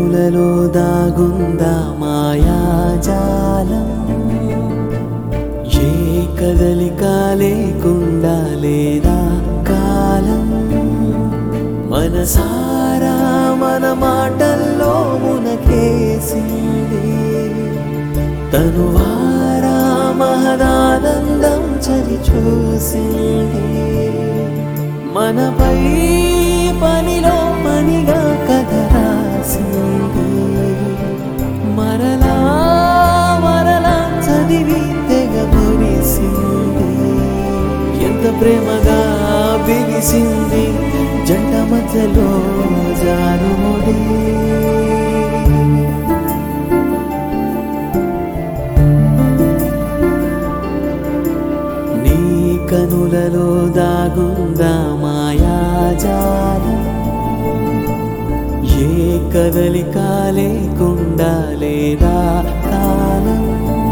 కనులలో దాగుందా మాయాజాలం ఏ కదలిక లేకుండా లేదా కాలం మనసారా మన మాటల్లో మునకేసింది తనువారా మహదానందం చలి చూసింది మనపై పనిలో పనిగా కథ రాసింది మరలా మరలా చదివి తెగ మురిసింది ఎంత ప్రేమగా బిగిసింది జంట మధ్యలో జారుముడి నీ కనులలో దాగుందా మాయాజాలం ఏ కదలిక లేకుండా లేదా కాలం